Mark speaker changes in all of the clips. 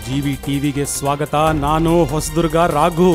Speaker 1: G V ಟಿವಿಗೆ ಸ್ವಾಗತ ನಾನು ಹೊಸದುರ್ಗ ರಾಘು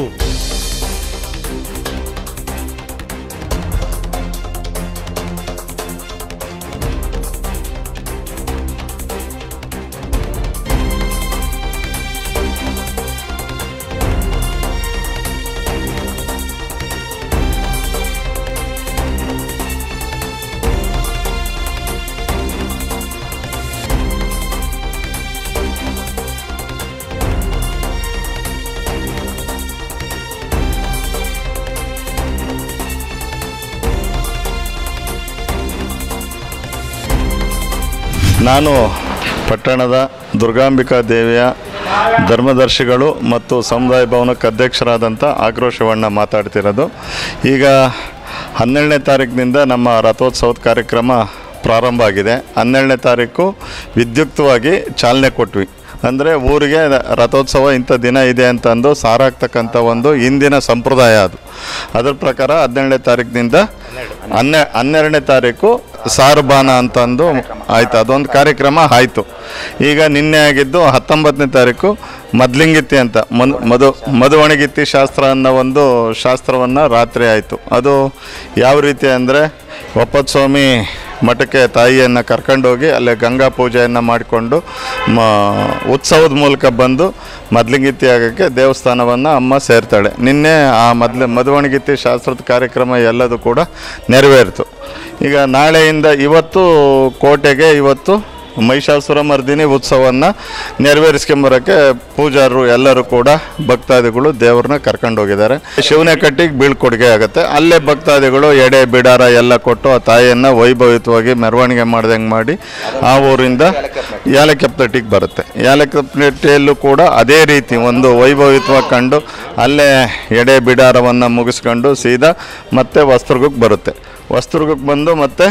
Speaker 2: ನಾನು ಪಟ್ಟಣದ ದುರ್ಗಾಂಬಿಕಾ ದೇವಿಯ ಧರ್ಮದರ್ಶಿಗಳು ಮತ್ತು ಸಮುದಾಯ ಭವನಕ್ಕೆ ಅಧ್ಯಕ್ಷರಾದಂಥ ಆಕ್ರೋಶವಣ್ಣ ಮಾತಾಡ್ತಿರೋದು ಈಗ ಹನ್ನೆರಡನೇ ತಾರೀಕಿನಿಂದ ನಮ್ಮ ರಥೋತ್ಸವದ ಕಾರ್ಯಕ್ರಮ ಪ್ರಾರಂಭ ಆಗಿದೆ ಹನ್ನೆರಡನೇ ತಾರೀಕು ವಿದ್ಯುಕ್ತವಾಗಿ ಚಾಲನೆ ಕೊಟ್ವಿ ಅಂದರೆ ಊರಿಗೆ ರಥೋತ್ಸವ ಇಂಥ ದಿನ ಇದೆ ಅಂತಂದು ಸಾರಾಗ್ತಕ್ಕಂಥ ಒಂದು ಇಂದಿನ ಸಂಪ್ರದಾಯ ಅದು ಅದರ ಪ್ರಕಾರ ಹದಿನೇಳನೇ ತಾರೀಕಿನಿಂದ ಹನ್ನೆ ಹನ್ನೆರಡನೇ ತಾರೀಕು ಸಾರುಬಾನ ಅಂತಂದು ಆಯಿತು ಅದೊಂದು ಕಾರ್ಯಕ್ರಮ ಆಯಿತು ಈಗ ನಿನ್ನೆ ಆಗಿದ್ದು ಹತ್ತೊಂಬತ್ತನೇ ತಾರೀಕು ಮದ್ಲಿಂಗಿತ್ತಿ ಅಂತ ಮನ್ ಮಧು ಮಧುವಣಿಗಿತ್ತಿ ಶಾಸ್ತ್ರ ಅನ್ನೋ ಒಂದು ಶಾಸ್ತ್ರವನ್ನು ರಾತ್ರಿ ಆಯಿತು ಅದು ಯಾವ ರೀತಿ ಅಂದರೆ ಒಪ್ಪತ್ತು ಸ್ವಾಮಿ ಮಠಕ್ಕೆ ತಾಯಿಯನ್ನು ಕರ್ಕೊಂಡೋಗಿ ಅಲ್ಲೇ ಗಂಗಾ ಪೂಜೆಯನ್ನು ಮಾಡಿಕೊಂಡು ಮ ಉತ್ಸವದ ಮೂಲಕ ಬಂದು ಮದ್ಲಿಂಗಿತ್ತಿ ಆಗೋಕ್ಕೆ ದೇವಸ್ಥಾನವನ್ನು ಅಮ್ಮ ಸೇರ್ತಾಳೆ ನಿನ್ನೆ ಆ ಮೊದಲು ಮಧುವಣಿಗಿತ್ತಿ ಶಾಸ್ತ್ರದ ಕಾರ್ಯಕ್ರಮ ಎಲ್ಲದೂ ಕೂಡ ನೆರವೇರಿತು ಈಗ ನಾಳೆಯಿಂದ ಇವತ್ತು ಕೋಟೆಗೆ ಇವತ್ತು ಮಹಿಷಾಸುರ ಮರ್ದಿನಿ ಉತ್ಸವವನ್ನು ನೆರವೇರಿಸ್ಕೊಂಬರೋಕ್ಕೆ ಪೂಜಾರರು ಎಲ್ಲರೂ ಕೂಡ ಭಕ್ತಾದಿಗಳು ದೇವ್ರನ್ನ ಕರ್ಕೊಂಡು ಹೋಗಿದ್ದಾರೆ ಶಿವನೇ ಕಟ್ಟಿಗೆ ಬೀಳ್ಕೊಡುಗೆ ಆಗುತ್ತೆ ಅಲ್ಲೇ ಭಕ್ತಾದಿಗಳು ಎಡೆ ಬಿಡಾರ ಎಲ್ಲ ಕೊಟ್ಟು ಆ ತಾಯಿಯನ್ನು ವೈಭವಿತವಾಗಿ ಮೆರವಣಿಗೆ ಮಾಡ್ದಂಗೆ ಮಾಡಿ ಆ ಊರಿಂದ ಯಾಲಕ್ಕೆಪ್ಪಟ್ಟಿಗೆ ಬರುತ್ತೆ ಯಾಲಕ್ಕೆಪ್ಪಟ್ಟಿಯಲ್ಲೂ ಕೂಡ ಅದೇ ರೀತಿ ಒಂದು ವೈಭವಿತವಾಗಿ ಕಂಡು ಅಲ್ಲೇ ಎಡೆ ಬಿಡಾರವನ್ನು ಮುಗಿಸ್ಕೊಂಡು ಸೀದಾ ಮತ್ತೆ ವಸ್ತ್ರಗಕ್ಕೆ ಬರುತ್ತೆ ವಸ್ತ್ರಗಕ್ಕೆ ಬಂದು ಮತ್ತೆ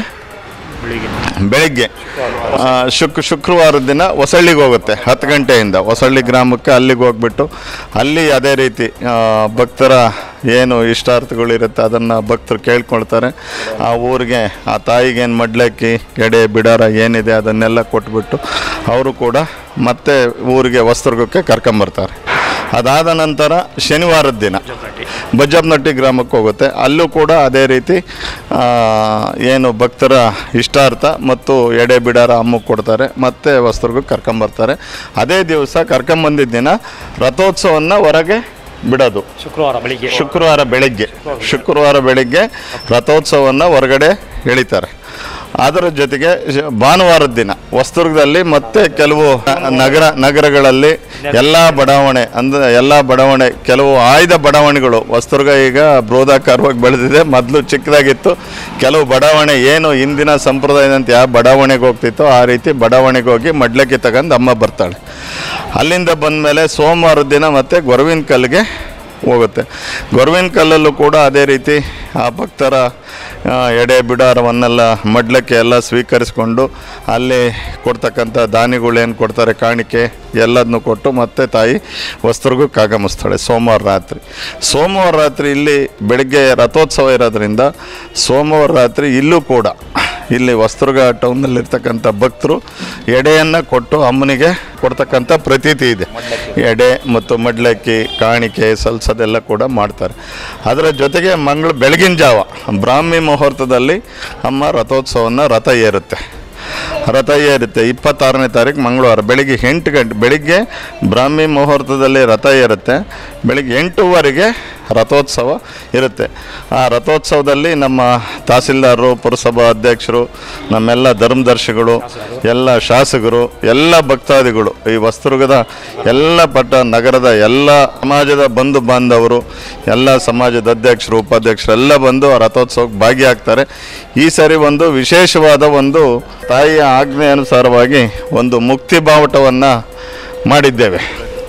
Speaker 2: ಬೆಳಿಗ್ಗೆ ಆ, ಶುಕ್ ಶುಕ್ರವಾರದ ದಿನ ಹೊಸಳ್ಳಿಗೆ ಹೋಗುತ್ತೆ ಹತ್ತು ಗಂಟೆಯಿಂದ ಹೊಸಳ್ಳಿ ಗ್ರಾಮಕ್ಕೆ ಅಲ್ಲಿಗೆ ಹೋಗ್ಬಿಟ್ಟು ಅಲ್ಲಿ ಅದೇ ರೀತಿ ಆ, ಭಕ್ತರ ಏನು ಇಷ್ಟಾರ್ಥಗಳಿರುತ್ತೆ ಅದನ್ನು ಭಕ್ತರು ಕೇಳ್ಕೊಳ್ತಾರೆ ಆ ಊರಿಗೆ ಆ ತಾಯಿಗೆ ಏನು ಮಡ್ಲಕ್ಕಿ ಎಡೆ ಬಿಡಾರ ಏನಿದೆ ಅದನ್ನೆಲ್ಲ ಕೊಟ್ಬಿಟ್ಟು ಅವರು ಕೂಡ ಮತ್ತೆ ಊರಿಗೆ ವಸ್ತ್ರಗಕ್ಕೆ ಕರ್ಕೊಂಬರ್ತಾರೆ ಅದಾದ ನಂತರ ಶನಿವಾರದ ದಿನ ಬಜ್ಜಪ್ನಟ್ಟಿ ಗ್ರಾಮಕ್ಕೆ ಹೋಗುತ್ತೆ ಅಲ್ಲೂ ಕೂಡ ಅದೇ ರೀತಿ ಆ, ಏನು ಭಕ್ತರ ಇಷ್ಟಾರ್ಥ ಮತ್ತು ಎಡೆ ಬಿಡಾರ ಅಮ್ಮಗೆ ಕೊಡ್ತಾರೆ ಮತ್ತೆ ವಸ್ತ್ರಗೂ ಕರ್ಕೊಂಬರ್ತಾರೆ ಅದೇ ದಿವಸ ಕರ್ಕೊಂಬಂದಿದ್ದ ದಿನ ರಥೋತ್ಸವವನ್ನು ಹೊರಗೆ ಬಿಡೋದು
Speaker 3: ಶುಕ್ರವಾರ ಬೆಳಿಗ್ಗೆ
Speaker 2: ಶುಕ್ರವಾರ ಬೆಳಿಗ್ಗೆ ಶುಕ್ರವಾರ ಬೆಳಿಗ್ಗೆ ರಥೋತ್ಸವವನ್ನು ಹೊರಗಡೆ ಎಳಿತಾರೆ ಅದರ ಜೊತೆಗೆ ಶ್- ಭಾನುವಾರದ ದಿನ ಹೊಸದುರ್ಗದಲ್ಲಿ ಮತ್ತೆ ಕೆಲವು ನಗರ ನಗರಗಳಲ್ಲಿ ಎಲ್ಲ ಬಡಾವಣೆ ಅಂದರೆ ಎಲ್ಲ ಬಡಾವಣೆ ಕೆಲವು ಆಯ್ದ ಬಡಾವಣೆಗಳು ಹೊಸದುರ್ಗ ಈಗ ಬೃಹದಾಕಾರವಾಗಿ ಬೆಳೆದಿದೆ ಮೊದಲು ಚಿಕ್ಕದಾಗಿತ್ತು ಕೆಲವು ಬಡಾವಣೆ ಏನು ಹಿಂದಿನ ಸಂಪ್ರದಾಯದಂತೆ ಯಾವ ಬಡಾವಣೆಗೆ ಹೋಗ್ತಿತ್ತೋ ಆ ರೀತಿ ಬಡಾವಣೆಗೆ ಹೋಗಿ ಮಡ್ಲಕ್ಕಿ ತಗೊಂಡು ಅಮ್ಮ ಬರ್ತಾಳೆ ಅಲ್ಲಿಂದ ಬಂದಮೇಲೆ ಸೋಮವಾರದ ದಿನ ಮತ್ತೆ ಗೊರವಿನ ಕಲ್ಲಿಗೆ ಹೋಗುತ್ತೆ ಗೊರವಿನ ಕಲ್ಲಲ್ಲೂ ಕೂಡ ಅದೇ ರೀತಿ ಆ ಭಕ್ತರ ಆ, ಎಡೆ ಬಿಡಾರವನ್ನೆಲ್ಲ ಮಡ್ಲಕ್ಕೆ ಎಲ್ಲ ಸ್ವೀಕರಿಸ್ಕೊಂಡು ಅಲ್ಲಿ ಕೊಡ್ತಕ್ಕಂಥ ದಾನಿಗಳು ಏನು ಕೊಡ್ತಾರೆ ಕಾಣಿಕೆ ಎಲ್ಲದನ್ನು ಕೊಟ್ಟು ಮತ್ತೆ ತಾಯಿ ವಸ್ತ್ರಗೂ ಆಗಮಿಸ್ತಾಳೆ ಸೋಮವಾರ ರಾತ್ರಿ ಸೋಮವಾರ ರಾತ್ರಿ ಇಲ್ಲಿ ಬೆಳಗ್ಗೆ ರಥೋತ್ಸವ ಇರೋದ್ರಿಂದ ಸೋಮವಾರ ರಾತ್ರಿ ಇಲ್ಲೂ ಕೂಡ ಇಲ್ಲಿ ವಸ್ತ್ರಗ ಟೌನ್ನಲ್ಲಿರ್ತಕ್ಕಂಥ ಭಕ್ತರು ಎಡೆಯನ್ನು ಕೊಟ್ಟು ಅಮ್ಮನಿಗೆ ಕೊಡ್ತಕ್ಕಂಥ ಪ್ರತೀತಿ ಇದೆ ಎಡೆ ಮತ್ತು ಮಡ್ಲಕ್ಕಿ ಕಾಣಿಕೆ ಸಲ್ಸದೆಲ್ಲ ಕೂಡ ಮಾಡ್ತಾರೆ ಅದರ ಜೊತೆಗೆ ಮಂಗಳ ಬೆಳಗಿನ ಜಾವ ಬ್ರಾಹ್ಮಿ ಮುಹೂರ್ತದಲ್ಲಿ ಅಮ್ಮ ರಥೋತ್ಸವವನ್ನು ರಥ ಏರುತ್ತೆ ರಥ ಏರುತ್ತೆ ಇಪ್ಪತ್ತಾರನೇ ತಾರೀಕು ಮಂಗಳವಾರ ಬೆಳಿಗ್ಗೆ ಎಂಟು ಗಂಟೆ ಬೆಳಿಗ್ಗೆ ಬ್ರಾಹ್ಮಿ ಮುಹೂರ್ತದಲ್ಲಿ ರಥ ಏರುತ್ತೆ ಬೆಳಿಗ್ಗೆ ಎಂಟೂವರೆಗೆ ರಥೋತ್ಸವ ಇರುತ್ತೆ ಆ ರಥೋತ್ಸವದಲ್ಲಿ ನಮ್ಮ ತಹಸೀಲ್ದಾರರು ಪುರಸಭಾ ಅಧ್ಯಕ್ಷರು ನಮ್ಮೆಲ್ಲ ಧರ್ಮದರ್ಶಿಗಳು ಎಲ್ಲ ಶಾಸಕರು ಎಲ್ಲ ಭಕ್ತಾದಿಗಳು ಈ ವಸ್ತುರ್ಗದ ಎಲ್ಲ ಪಟ್ಟ ನಗರದ ಎಲ್ಲ ಸಮಾಜದ ಬಂಧು ಬಾಂಧವರು ಎಲ್ಲ ಸಮಾಜದ ಅಧ್ಯಕ್ಷರು ಉಪಾಧ್ಯಕ್ಷರು ಎಲ್ಲ ಬಂದು ಆ ರಥೋತ್ಸವಕ್ಕೆ ಭಾಗಿಯಾಗ್ತಾರೆ ಈ ಸರಿ ಒಂದು ವಿಶೇಷವಾದ ಒಂದು ತಾಯಿಯ ಆಜ್ಞೆ ಅನುಸಾರವಾಗಿ ಒಂದು ಮುಕ್ತಿ ಬಾವುಟವನ್ನು ಮಾಡಿದ್ದೇವೆ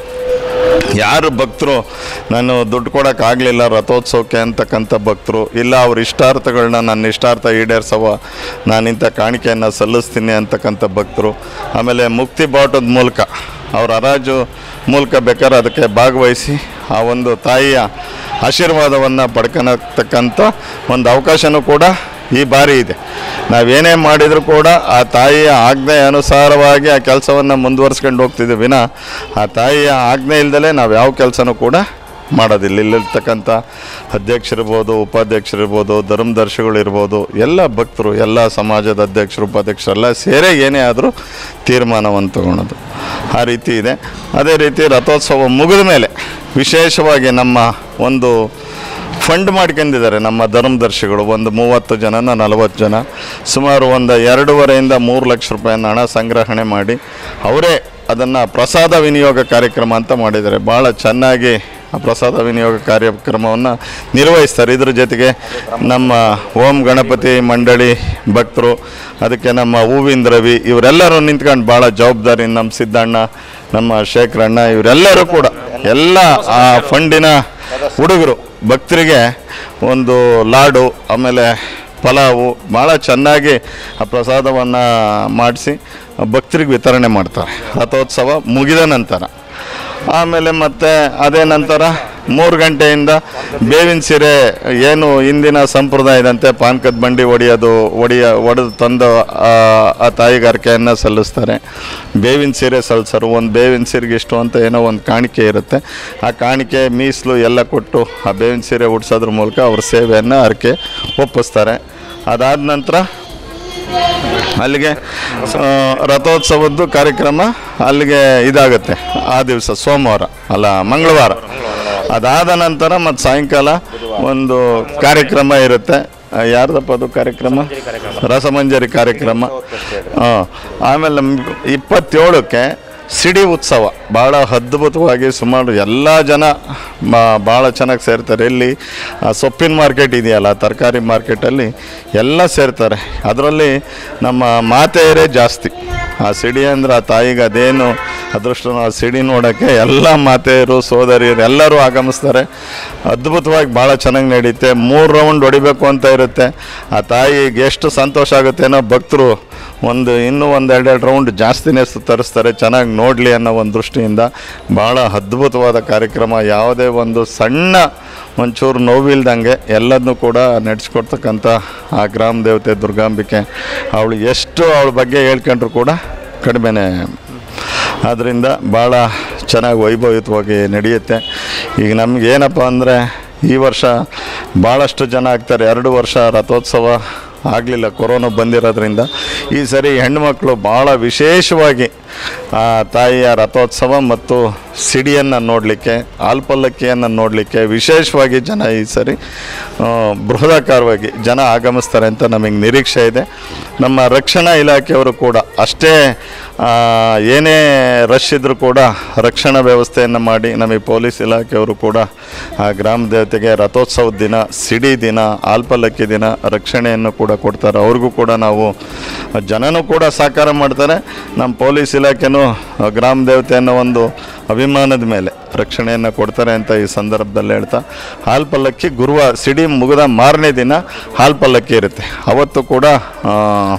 Speaker 2: ಯಾರು ಭಕ್ತರು ನಾನು ದುಡ್ಡು ಕೊಡೋಕ್ಕಾಗಲಿಲ್ಲ ರಥೋತ್ಸವಕ್ಕೆ ಅಂತಕ್ಕಂಥ ಭಕ್ತರು ಇಲ್ಲ ಅವ್ರ ಇಷ್ಟಾರ್ಥಗಳನ್ನ ನನ್ನ ಇಷ್ಟಾರ್ಥ ಈಡೇರಿಸವ ನಾನಿಂಥ ಕಾಣಿಕೆಯನ್ನು ಸಲ್ಲಿಸ್ತೀನಿ ಅಂತಕ್ಕಂಥ ಭಕ್ತರು ಆಮೇಲೆ ಮುಕ್ತಿ ಬಾವುಟದ ಮೂಲಕ ಅವ್ರ ಹರಾಜು ಮೂಲಕ ಬೇಕಾದ್ರೆ ಅದಕ್ಕೆ ಭಾಗವಹಿಸಿ ಆ ಒಂದು ತಾಯಿಯ ಆಶೀರ್ವಾದವನ್ನು ಪಡ್ಕೊಳತಕ್ಕಂಥ ಒಂದು ಅವಕಾಶನೂ ಕೂಡ ಈ ಬಾರಿ ಇದೆ ನಾವೇನೇ ಮಾಡಿದರೂ ಕೂಡ ಆ ತಾಯಿಯ ಆಜ್ಞೆ ಅನುಸಾರವಾಗಿ ಆ ಕೆಲಸವನ್ನು ಮುಂದುವರ್ಸ್ಕೊಂಡು ಹೋಗ್ತಿದ್ದೀವಿ ವಿನ ಆ ತಾಯಿಯ ಆಜ್ಞೆ ಇಲ್ದಲೇ ನಾವು ಯಾವ ಕೆಲಸನೂ ಕೂಡ ಮಾಡೋದಿಲ್ಲ ಇಲ್ಲಿರ್ತಕ್ಕಂಥ ಅಧ್ಯಕ್ಷರಿರ್ಬೋದು ಉಪಾಧ್ಯಕ್ಷರಿರ್ಬೋದು ಧರ್ಮದರ್ಶಿಗಳಿರ್ಬೋದು ಎಲ್ಲ ಭಕ್ತರು ಎಲ್ಲ ಸಮಾಜದ ಅಧ್ಯಕ್ಷರು ಉಪಾಧ್ಯಕ್ಷರು ಎಲ್ಲ ಸೇರೇ ಏನೇ ಆದರೂ ತೀರ್ಮಾನವನ್ನು ತಗೊಳೋದು ಆ ರೀತಿ ಇದೆ ಅದೇ ರೀತಿ ರಥೋತ್ಸವ ಮುಗಿದ ಮೇಲೆ ವಿಶೇಷವಾಗಿ ನಮ್ಮ ಒಂದು ಫಂಡ್ ಮಾಡ್ಕೊಂಡಿದ್ದಾರೆ ನಮ್ಮ ಧರ್ಮದರ್ಶಿಗಳು ಒಂದು ಮೂವತ್ತು ಜನನ ನಲವತ್ತು ಜನ ಸುಮಾರು ಒಂದು ಎರಡೂವರೆಯಿಂದ ಮೂರು ಲಕ್ಷ ರೂಪಾಯಿನ ಹಣ ಸಂಗ್ರಹಣೆ ಮಾಡಿ ಅವರೇ ಅದನ್ನು ಪ್ರಸಾದ ವಿನಿಯೋಗ ಕಾರ್ಯಕ್ರಮ ಅಂತ ಮಾಡಿದ್ದಾರೆ ಭಾಳ ಚೆನ್ನಾಗಿ ಆ ಪ್ರಸಾದ ವಿನಿಯೋಗ ಕಾರ್ಯಕ್ರಮವನ್ನು ನಿರ್ವಹಿಸ್ತಾರೆ ಇದ್ರ ಜೊತೆಗೆ ನಮ್ಮ ಓಂ ಗಣಪತಿ ಮಂಡಳಿ ಭಕ್ತರು ಅದಕ್ಕೆ ನಮ್ಮ ಹೂವಿಂದ ರವಿ ಇವರೆಲ್ಲರೂ ನಿಂತ್ಕೊಂಡು ಭಾಳ ಜವಾಬ್ದಾರಿ ನಮ್ಮ ಸಿದ್ದಣ್ಣ ನಮ್ಮ ಶೇಖರಣ್ಣ ಇವರೆಲ್ಲರೂ ಕೂಡ ಎಲ್ಲ ಆ ಫಂಡಿನ ಹುಡುಗರು ಭಕ್ತರಿಗೆ ಒಂದು ಲಾಡು ಆಮೇಲೆ ಪಲಾವು ಭಾಳ ಚೆನ್ನಾಗಿ ಆ ಪ್ರಸಾದವನ್ನು ಮಾಡಿಸಿ ಭಕ್ತರಿಗೆ ವಿತರಣೆ ಮಾಡ್ತಾರೆ ರಥೋತ್ಸವ ಮುಗಿದ ನಂತರ ಆಮೇಲೆ ಮತ್ತೆ ಅದೇ ನಂತರ ಮೂರು ಗಂಟೆಯಿಂದ ಬೇವಿನ ಸೀರೆ ಏನು ಇಂದಿನ ಸಂಪ್ರದಾಯದಂತೆ ಪಾನ್ಕದ ಬಂಡಿ ಒಡೆಯೋದು ಒಡೆಯ ಒಡೆದು ತಂದು ಆ ಆ ತಾಯಿಗಾರಿಕೆಯನ್ನು ಸಲ್ಲಿಸ್ತಾರೆ ಬೇವಿನ ಸೀರೆ ಸಲ್ಲಿಸರು ಒಂದು ಬೇವಿನ ಸೀರೆಗೆ ಇಷ್ಟು ಅಂತ ಏನೋ ಒಂದು ಕಾಣಿಕೆ ಇರುತ್ತೆ ಆ ಕಾಣಿಕೆ ಮೀಸಲು ಎಲ್ಲ ಕೊಟ್ಟು ಆ ಬೇವಿನ ಸೀರೆ ಉಡ್ಸೋದ್ರ ಮೂಲಕ ಅವ್ರ ಸೇವೆಯನ್ನು ಅರ್ಕೆ ಒಪ್ಪಿಸ್ತಾರೆ ಅದಾದ ನಂತರ ಅಲ್ಲಿಗೆ ಆ, ರಥೋತ್ಸವದ್ದು ಕಾರ್ಯಕ್ರಮ ಅಲ್ಲಿಗೆ ಇದಾಗುತ್ತೆ ಆ ದಿವಸ ಸೋಮವಾರ ಅಲ್ಲ ಮಂಗಳವಾರ ಅದಾದ ನಂತರ ಮತ್ತು ಸಾಯಂಕಾಲ ಒಂದು ಕಾರ್ಯಕ್ರಮ ಇರುತ್ತೆ ಆ, ಯಾರ್ದಪ್ಪ ಅದು ಕಾರ್ಯಕ್ರಮ ರಸಮಂಜರಿ ಕಾರ್ಯಕ್ರಮ ಹಾಂ ಆಮೇಲೆ ಮ್- ಇಪ್ಪತ್ತೇಳಕ್ಕೆ ಸಿಡಿ ಉತ್ಸವ ಭಾಳ ಅದ್ಭುತವಾಗಿ ಸುಮಾರು ಎಲ್ಲ ಜನ ಬಾ- ಭಾಳ ಚೆನ್ನಾಗಿ ಸೇರ್ತಾರೆ ಇಲ್ಲಿ ಆ ಸೊಪ್ಪಿನ ಮಾರ್ಕೆಟ್ ಇದೆಯಲ್ಲ ತರಕಾರಿ ಮಾರ್ಕೆಟಲ್ಲಿ ಎಲ್ಲ ಸೇರ್ತಾರೆ ಅದರಲ್ಲಿ ನಮ್ಮ ಮಾತೆಯರೇ ಜಾಸ್ತಿ ಆ ಸಿಡಿ ಅಂದ್ರೆ ಆ ತಾಯಿಗೆ ಅದೇನು ಅದೃಷ್ಟ ಆ ಸಿಡಿ ನೋಡೋಕ್ಕೆ ಎಲ್ಲ ಮಾತೆಯರು ಸೋದರಿಯರು ಎಲ್ಲರೂ ಆಗಮಿಸ್ತಾರೆ ಅದ್ಭುತವಾಗಿ ಭಾಳ ಚೆನ್ನಾಗಿ ನಡೆಯುತ್ತೆ ಮೂರು ರೌಂಡ್ ಹೊಡಿಬೇಕು ಅಂತ ಇರುತ್ತೆ ಆ ತಾಯಿಗೆ ಎಷ್ಟು ಸಂತೋಷ ಆಗುತ್ತೇನೋ ಭಕ್ತರು ಒಂದು ಇನ್ನೂ ಒಂದು ಎರಡೆರಡು ರೌಂಡ್ ಜಾಸ್ತಿನೇ ಸು- ತರಿಸ್ತಾರೆ ಚೆನ್ನಾಗಿ ನೋಡಲಿ ಅನ್ನೋ ಒಂದು ದೃಷ್ಟಿಯಿಂದ ಭಾಳ ಅದ್ಭುತವಾದ ಕಾರ್ಯಕ್ರಮ ಯಾವುದೇ ಒಂದು ಸಣ್ಣ ಒಂಚೂರು ನೋವಿಲ್ದಂಗೆ ಎಲ್ಲದನ್ನೂ ಕೂಡ ನಡೆಸ್ಕೊಡ್ತಕ್ಕಂಥ ಆ ಗ್ರಾಮ ದೇವತೆ ದುರ್ಗಾಂಬಿಕೆ ಅವಳು ಎಷ್ಟು ಅವಳ ಬಗ್ಗೆ ಹೇಳ್ಕೊಂಡ್ರು ಕೂಡ ಕಡಿಮೆನೇ ಆದ್ದರಿಂದ ಭಾಳ ಚೆನ್ನಾಗಿ ವೈಭವಿತವಾಗಿ ನಡೆಯುತ್ತೆ ಈಗ ನಮ್ಗೆ ಏನಪ್ಪ ಅಂದರೆ ಈ ವರ್ಷ ಭಾಳಷ್ಟು ಜನ ಆಗ್ತಾರೆ ಎರಡು ವರ್ಷ ರಥೋತ್ಸವ ಆಗಲಿಲ್ಲ ಕೊರೋನಾ ಬಂದಿರೋದ್ರಿಂದ ಈ ಸರಿ ಹೆಣ್ಣುಮಕ್ಕಳು ಭಾಳ ವಿಶೇಷವಾಗಿ ಆ ತಾಯಿಯ ರಥೋತ್ಸವ ಮತ್ತು ಸಿಡಿಯನ್ನು ನೋಡಲಿಕ್ಕೆ ಆಲ್ಪಲ್ಲಕ್ಕಿಯನ್ನು ನೋಡಲಿಕ್ಕೆ ವಿಶೇಷವಾಗಿ ಜನ ಈ ಸರಿ ಆ, ಬೃಹದಾಕಾರವಾಗಿ ಜನ ಆಗಮಿಸ್ತಾರೆ ಅಂತ ನಮಗೆ ನಿರೀಕ್ಷೆ ಇದೆ ನಮ್ಮ ರಕ್ಷಣಾ ಇಲಾಖೆಯವರು ಕೂಡ ಅಷ್ಟೇ ಆ, ಏನೇ ರಶ್ ಇದ್ದರೂ ಕೂಡ ರಕ್ಷಣಾ ವ್ಯವಸ್ಥೆಯನ್ನು ಮಾಡಿ ನಮಗೆ ಪೊಲೀಸ್ ಇಲಾಖೆಯವರು ಕೂಡ ಆ ಗ್ರಾಮ ದೇವತೆಗೆ ರಥೋತ್ಸವದ ದಿನ ಸಿಡಿ ದಿನ ಆಲ್ಪಲ್ಲಕ್ಕಿ ದಿನ ರಕ್ಷಣೆಯನ್ನು ಕೂಡ ಕೊಡ್ತಾರೆ ಅವ್ರಿಗೂ ಕೂಡ ನಾವು ಜನನೂ ಕೂಡ ಸಹಕಾರ ಮಾಡ್ತಾರೆ ನಮ್ಮ ಪೊಲೀಸ್ ಇಲಾಖೆನೂ ಆ ಗ್ರಾಮ ದೇವತೆ ಅನ್ನೋ ಒಂದು ಅಭಿಮಾನದ ಮೇಲೆ ರಕ್ಷಣೆಯನ್ನು ಕೊಡ್ತಾರೆ ಅಂತ ಈ ಸಂದರ್ಭದಲ್ಲಿ ಹೇಳ್ತಾ ಹಾಲ್ ಪಲ್ಲಕ್ಕಿ ಗುರುವಾರ ಸಿಡಿ ಮುಗಿದ ಮಾರನೇ ದಿನ ಹಾಲ್ ಪಲ್ಲಕ್ಕಿ ಇರುತ್ತೆ ಅವತ್ತು ಕೂಡ ಆ,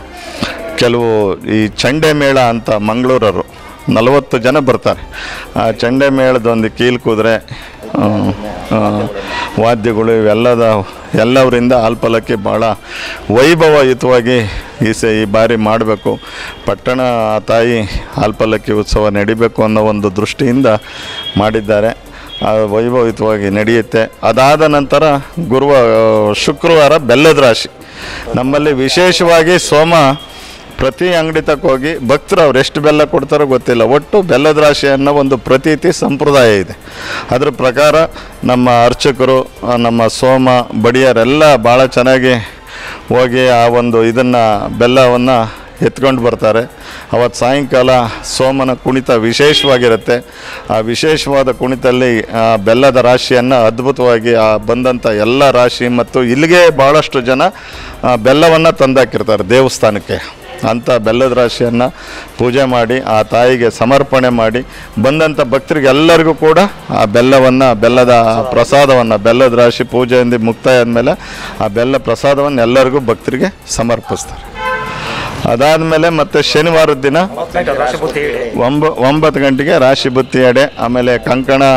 Speaker 2: ಕೆಲವು ಈ ಚಂಡೆ ಮೇಳ ಅಂತ ಮಂಗಳೂರರು ನಲವತ್ತು ಜನ ಬರ್ತಾರೆ ಆ ಚಂಡೆ ಮೇಳದೊಂದು ಕೀಲು ಕುದುರೆ ಆ, ಆ, ವಾದ್ಯಗಳು ಇವೆಲ್ಲದ ಎಲ್ಲವರಿಂದ ಆಲ್ಪಲಕ್ಕೆ ಭಾಳ ವೈಭವಯುತವಾಗಿ ಈ ಸ ಈ ಬಾರಿ ಮಾಡಬೇಕು ಪಟ್ಟಣ ತಾಯಿ ಆಲ್ಪಲ್ಲಕ್ಕಿ ಉತ್ಸವ ನಡಿಬೇಕು ಅನ್ನೋ ಒಂದು ದೃಷ್ಟಿಯಿಂದ ಮಾಡಿದ್ದಾರೆ ಆ ವೈಭವಯುತವಾಗಿ ನಡೆಯುತ್ತೆ ಅದಾದ ನಂತರ ಗುರುವ ಶುಕ್ರವಾರ ಬೆಲ್ಲದ ರಾಶಿ ನಮ್ಮಲ್ಲಿ ವಿಶೇಷವಾಗಿ ಸೋಮ ಪ್ರತಿ ಅಂಗಡಿ ತಕ್ಕ ಹೋಗಿ ಭಕ್ತರು ಅವ್ರು ಎಷ್ಟು ಬೆಲ್ಲ ಕೊಡ್ತಾರೋ ಗೊತ್ತಿಲ್ಲ ಒಟ್ಟು ಬೆಲ್ಲದ ರಾಶಿ ಅನ್ನೋ ಒಂದು ಪ್ರತೀತಿ ಸಂಪ್ರದಾಯ ಇದೆ ಅದ್ರ ಪ್ರಕಾರ ನಮ್ಮ ಅರ್ಚಕರು ಆ, ನಮ್ಮ ಸೋಮ ಬಡಿಯರೆಲ್ಲ ಭಾಳ ಚೆನ್ನಾಗಿ ಹೋಗಿ ಆ ಒಂದು ಇದನ್ನು ಬೆಲ್ಲವನ್ನು ಎತ್ಕೊಂಡು ಬರ್ತಾರೆ ಅವತ್ತು ಸಾಯಂಕಾಲ ಸೋಮನ ಕುಣಿತ ವಿಶೇಷವಾಗಿರುತ್ತೆ ಆ ವಿಶೇಷವಾದ ಕುಣಿತಲ್ಲಿ ಆ ಬೆಲ್ಲದ ರಾಶಿಯನ್ನು ಅದ್ಭುತವಾಗಿ ಆ ಬಂದಂಥ ಎಲ್ಲ ರಾಶಿ ಮತ್ತು ಇಲ್ಲಿಗೆ ಭಾಳಷ್ಟು ಜನ ಆ ಬೆಲ್ಲವನ್ನು ತಂದಾಕಿರ್ತಾರೆ ದೇವಸ್ಥಾನಕ್ಕೆ ಅಂಥ ಬೆಲ್ಲದ ರಾಶಿಯನ್ನು ಪೂಜೆ ಮಾಡಿ ಆ ತಾಯಿಗೆ ಸಮರ್ಪಣೆ ಮಾಡಿ ಬಂದಂಥ ಭಕ್ತರಿಗೆಲ್ಲರಿಗೂ ಕೂಡ ಆ ಬೆಲ್ಲವನ್ನು ಬೆಲ್ಲದ ಪ್ರಸಾದವನ್ನು ಬೆಲ್ಲದ ರಾಶಿ ಪೂಜೆಯಿಂದ ಮುಕ್ತಾಯ ಆದಮೇಲೆ ಆ ಬೆಲ್ಲ ಪ್ರಸಾದವನ್ನು ಎಲ್ಲರಿಗೂ ಭಕ್ತರಿಗೆ ಸಮರ್ಪಿಸ್ತಾರೆ ಅದಾದಮೇಲೆ ಮತ್ತೆ ಶನಿವಾರದ ದಿನ ಒಂಬ ಒಂಬತ್ತು ಗಂಟೆಗೆ ರಾಶಿ ಬುತ್ತಿ ಎಡೆ ಆಮೇಲೆ ಕಂಕಣ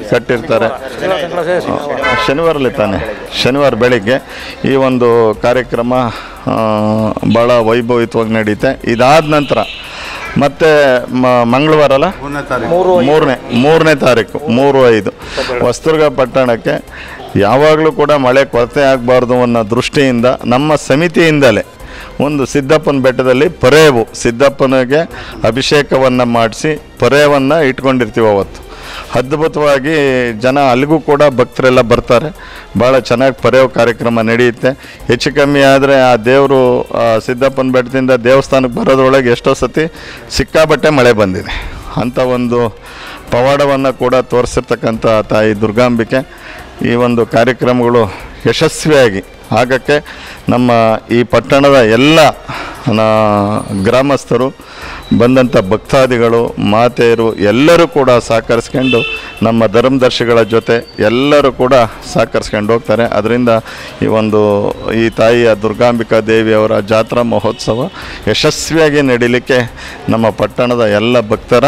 Speaker 2: ಕಟ್ಟಿರ್ತಾರೆ ಶನಿವಾರಲ್ಲಿ ತಾನೆ ಶನಿವಾರ ಬೆಳಿಗ್ಗೆ ಈ ಒಂದು ಕಾರ್ಯಕ್ರಮ ಆ, ಭಾಳ ವೈಭವಿತವಾಗಿ ನಡೀತೆ ಇದಾದ ನಂತರ ಮತ್ತೆ ಮ- ಮಂಗಳವಾರ ಅಲ್ಲ ಮೂರನೇ ಮೂರನೇ ತಾರೀಕು ಮೂರು ಐದು ಹೊಸದುರ್ಗ ಪಟ್ಟಣಕ್ಕೆ ಯಾವಾಗಲೂ ಕೂಡ ಮಳೆ ಕೊರತೆ ಆಗಬಾರ್ದು ಅನ್ನೋ ದೃಷ್ಟಿಯಿಂದ ನಮ್ಮ ಸಮಿತಿಯಿಂದಲೇ ಒಂದು ಸಿದ್ದಪ್ಪನ ಬೆಟ್ಟದಲ್ಲಿ ಪರೇವು ಸಿದ್ದಪ್ಪನಿಗೆ ಅಭಿಷೇಕವನ್ನು ಮಾಡಿಸಿ ಪರೇವನ್ನು ಇಟ್ಕೊಂಡಿರ್ತೀವಿ ಅವತ್ತು ಅದ್ಭುತವಾಗಿ ಜನ ಅಲ್ಲಿಗೂ ಕೂಡ ಭಕ್ತರೆಲ್ಲ ಬರ್ತಾರೆ ಭಾಳ ಚೆನ್ನಾಗಿ ಪರೇವ್ ಕಾರ್ಯಕ್ರಮ ನಡೆಯುತ್ತೆ ಹೆಚ್ಚು ಕಮ್ಮಿ ಆದರೆ ಆ ದೇವರು ಆ ಸಿದ್ದಪ್ಪನ ಬೆಟ್ಟದಿಂದ ದೇವಸ್ಥಾನಕ್ಕೆ ಬರೋದ್ರೊಳಗೆ ಎಷ್ಟೋ ಸತಿ ಸಿಕ್ಕಾಬಟ್ಟೆ ಮಳೆ ಬಂದಿದೆ ಅಂಥ ಒಂದು ಪವಾಡವನ್ನು ಕೂಡ ತೋರಿಸಿರ್ತಕ್ಕಂಥ ತಾಯಿ ದುರ್ಗಾಂಬಿಕೆ ಈ ಒಂದು ಕಾರ್ಯಕ್ರಮಗಳು ಯಶಸ್ವಿಯಾಗಿ ಆಗಕ್ಕೆ ನಮ್ಮ ಈ ಪಟ್ಟಣದ ಎಲ್ಲ ನಾ- ಗ್ರಾಮಸ್ಥರು ಬಂದಂಥ ಭಕ್ತಾದಿಗಳು ಮಾತೆಯರು ಎಲ್ಲರೂ ಕೂಡ ಸಹಕರಿಸ್ಕೊಂಡು ನಮ್ಮ ಧರ್ಮದರ್ಶಿಗಳ ಜೊತೆ ಎಲ್ಲರೂ ಕೂಡ ಸಹಕರಿಸ್ಕೊಂಡು ಹೋಗ್ತಾರೆ ಅದರಿಂದ ಈ ಒಂದು ಈ ತಾಯಿಯ ದುರ್ಗಾಂಬಿಕಾ ದೇವಿಯವರ ಜಾತ್ರಾ ಮಹೋತ್ಸವ ಯಶಸ್ವಿಯಾಗಿ ನಡೀಲಿಕ್ಕೆ ನಮ್ಮ ಪಟ್ಟಣದ ಎಲ್ಲ ಭಕ್ತರ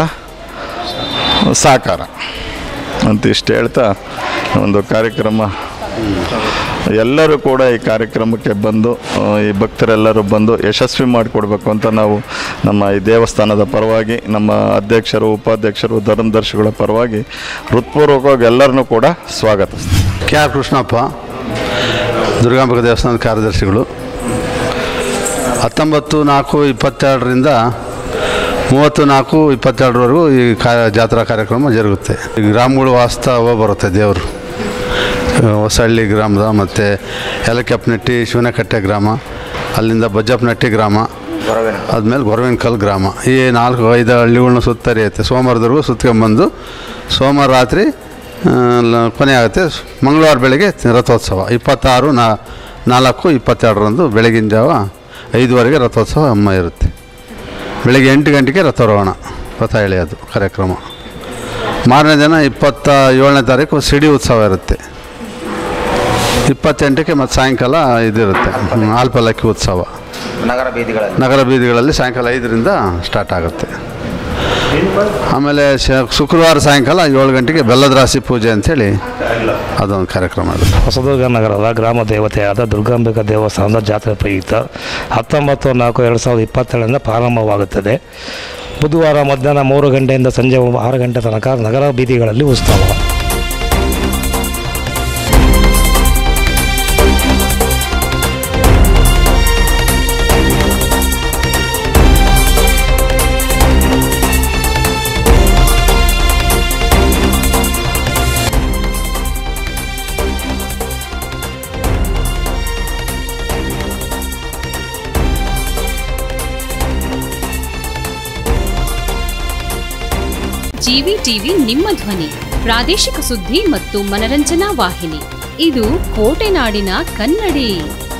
Speaker 2: ಸಹಕಾರ ಅಂತ ಇಷ್ಟು ಹೇಳ್ತಾ ಒಂದು ಕಾರ್ಯಕ್ರಮ ಎಲ್ಲರೂ ಕೂಡ ಈ ಕಾರ್ಯಕ್ರಮಕ್ಕೆ ಬಂದು ಆ, ಈ ಭಕ್ತರೆಲ್ಲರೂ ಬಂದು ಯಶಸ್ವಿ ಮಾಡಿಕೊಡ್ಬೇಕು ಅಂತ ನಾವು ನಮ್ಮ ಈ ದೇವಸ್ಥಾನದ ಪರವಾಗಿ ನಮ್ಮ ಅಧ್ಯಕ್ಷರು ಉಪಾಧ್ಯಕ್ಷರು ಧರ್ಮದರ್ಶಿಗಳ ಪರವಾಗಿ ಹೃತ್ಪೂರ್ವಕವಾಗಿ ಎಲ್ಲರನ್ನೂ ಕೂಡ ಸ್ವಾಗತಿಸ್ತೀವಿ
Speaker 3: ಕೆ ಆರ್ ಕೃಷ್ಣಪ್ಪ ದುರ್ಗಾಂಬಿಕ ದೇವಸ್ಥಾನದ ಕಾರ್ಯದರ್ಶಿಗಳು ಹತ್ತೊಂಬತ್ತು ನಾಲ್ಕು ಇಪ್ಪತ್ತೆರಡರಿಂದ ಮೂವತ್ತು ನಾಲ್ಕು ಇಪ್ಪತ್ತೆರಡರವರೆಗೂ ಈ ಕಾ ಜಾತ್ರಾ ಕಾರ್ಯಕ್ರಮ ಜರುಗುತ್ತೆ ಈ ಗ್ರಾಮಗಳು ವಾಸ್ತವ ಬರುತ್ತೆ ದೇವರು ಹೊಸಹಳ್ಳಿ ಗ್ರಾಮದ ಮತ್ತು ಯಲಕೆಪ್ಪನಟ್ಟಿ ಶಿವನಕಟ್ಟೆ ಗ್ರಾಮ ಅಲ್ಲಿಂದ ಬಜ್ಜಪ್ಪನಟ್ಟಿ ಗ್ರಾಮ ಆದಮೇಲೆ ಗೊರವಿನಕಲ್ ಗ್ರಾಮ ಈ ನಾಲ್ಕು ಐದು ಹಳ್ಳಿಗಳನ್ನ ಸುತ್ತರಿಯುತ್ತೆ ಸೋಮವಾರದವರೆಗೂ ಸುತ್ಕೊಂಬಂದು ಸೋಮವಾರ ರಾತ್ರಿ ಆ, ಲ- ಕೊನೆ ಆಗುತ್ತೆ ಮಂಗಳವಾರ ಬೆಳಗ್ಗೆ ರಥೋತ್ಸವ ಇಪ್ಪತ್ತಾರು ನಾ ನಾಲ್ಕು ಇಪ್ಪತ್ತೆರಡರಂದು ಬೆಳಗಿನ ಜಾವ ಐದುವರೆಗೆ ರಥೋತ್ಸವ ಅಮ್ಮ ಇರುತ್ತೆ ಬೆಳಗ್ಗೆ ಎಂಟು ಗಂಟೆಗೆ ರಥಾರೋಹಣ ರಥ ಎಳೆಯೋದು ಕಾರ್ಯಕ್ರಮ ಮಾರನೇ ದಿನ ಇಪ್ಪತ್ತ ಏಳನೇ ತಾರೀಕು ಸಿಡಿ ಉತ್ಸವ ಇರುತ್ತೆ ಇಪ್ಪತ್ತೆಂಟಕ್ಕೆ ಮತ್ತು ಸಾಯಂಕಾಲ ಇದಿರುತ್ತೆ ಹ್ಮ್, ಆಲ್ಪಲ್ಲಕ್ಕಿ ಉತ್ಸವ
Speaker 4: ನಗರ ಬೀದಿಗಳಲ್ಲಿ
Speaker 3: ನಗರ ಬೀದಿಗಳಲ್ಲಿ ಸಾಯಂಕಾಲ ಐದರಿಂದ ಸ್ಟಾರ್ಟ್ ಆಗುತ್ತೆ ಆಮೇಲೆ ಶ ಶುಕ್ರವಾರ ಸಾಯಂಕಾಲ ಏಳು ಗಂಟೆಗೆ ಬೆಲ್ಲದ ರಾಶಿ ಪೂಜೆ ಅಂಥೇಳಿ ಅದೊಂದು ಕಾರ್ಯಕ್ರಮ ಇರುತ್ತೆ
Speaker 5: ಹೊಸದುರ್ಗ ನಗರದ ಗ್ರಾಮ ದೇವತೆಯಾದ ದುರ್ಗಾಂಬಿಕಾ ದೇವಸ್ಥಾನದ ಜಾತ್ರೆ ಪ್ರಯುಕ್ತ ಹತ್ತೊಂಬತ್ತು ನಾಲ್ಕು ಎರಡು ಸಾವಿರದ ಇಪ್ಪತ್ತೇಳರಿಂದ ಪ್ರಾರಂಭವಾಗುತ್ತದೆ ಬುಧವಾರ ಮಧ್ಯಾಹ್ನ ಮೂರು ಗಂಟೆಯಿಂದ ಸಂಜೆ ಆರು ಗಂಟೆ ತನಕ ನಗರ ಬೀದಿಗಳಲ್ಲಿ ಉತ್ಸವ
Speaker 6: ಜಿವಿ ಟಿವಿ ನಿಮ್ಮ ಧ್ವನಿ ಪ್ರಾದೇಶಿಕ ಸುದ್ದಿ ಮತ್ತು ಮನರಂಜನಾ ವಾಹಿನಿ ಇದು ಕೋಟೆನಾಡಿನ ಕನ್ನಡಿ